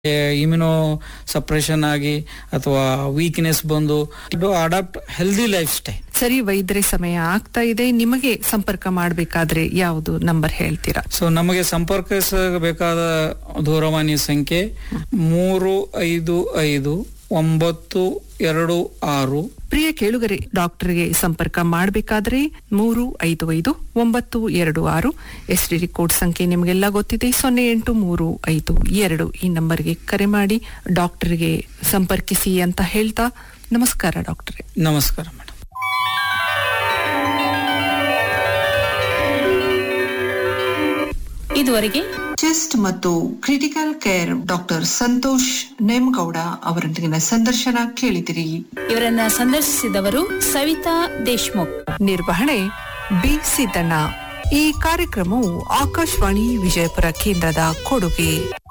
immuno suppression ಆಗಿ ಅಥವಾ weakness ಬಂದು ಇದು ಅಡಾಪ್ಟ್ ಹೆಲ್ದಿ ಲೈಫ್ ಸ್ಟೈಲ್ ಸರಿ ವೈದ್ಯರೇ ಸಮಯ ಆಗ್ತಾ ಇದೆ ನಿಮಗೆ ಸಂಪರ್ಕ ಮಾಡಬೇಕಾದ್ರೆ ಯಾವುದು ನಂಬರ್ ಹೇಳ್ತೀರಾ ಸೊ ನಮಗೆ ಸಂಪರ್ಕಿಸಬೇಕಾದ ದೂರವಾಣಿ ಸಂಖ್ಯೆ ಮೂರು ಐದು ಐದು ಒಂಬತ್ತು ಎರಡು ಆರು ಪ್ರಿಯ ಕೇಳುಗರೆ ಡಾಕ್ಟರ್ಗೆ ಸಂಪರ್ಕ ಮಾಡಬೇಕಾದ್ರೆ ಮೂರು ಐದು ಐದು ಒಂಬತ್ತು ಎರಡು ಆರು ಎಸ್ ಡಿ ಕೋಡ್ ಸಂಖ್ಯೆ ನಿಮಗೆಲ್ಲ ಗೊತ್ತಿದೆ ಸೊನ್ನೆ ಎಂಟು ಮೂರು ಐದು ಎರಡು ಈ ನಂಬರ್ಗೆ ಕರೆ ಮಾಡಿ ಡಾಕ್ಟರ್ಗೆ ಸಂಪರ್ಕಿಸಿ ಅಂತ ಹೇಳ್ತಾ ನಮಸ್ಕಾರ ಡಾಕ್ಟರೇ ನಮಸ್ಕಾರ ಮೇಡಮ್ ಇದುವರೆಗೆ ಚೆಸ್ಟ್ ಮತ್ತು critical care doctor Santosh Nemagowda ಅವರೊಂದಿಗಿನ ಸಂದರ್ಶನ ಕೇಳಿದಿರಿ ಇವರನ್ನ ಸಂದರ್ಶಿಸಿದವರು ಸವಿತಾ ದೇಶ್ಮುಖ್ ನಿರ್ವಹಣೆ ಬಿ ಸಿದ್ದಣ್ಣ ಈ ಕಾರ್ಯಕ್ರಮವು ಆಕಾಶವಾಣಿ ವಿಜಯಪುರ ಕೇಂದ್ರದ ಕೊಡುಗೆ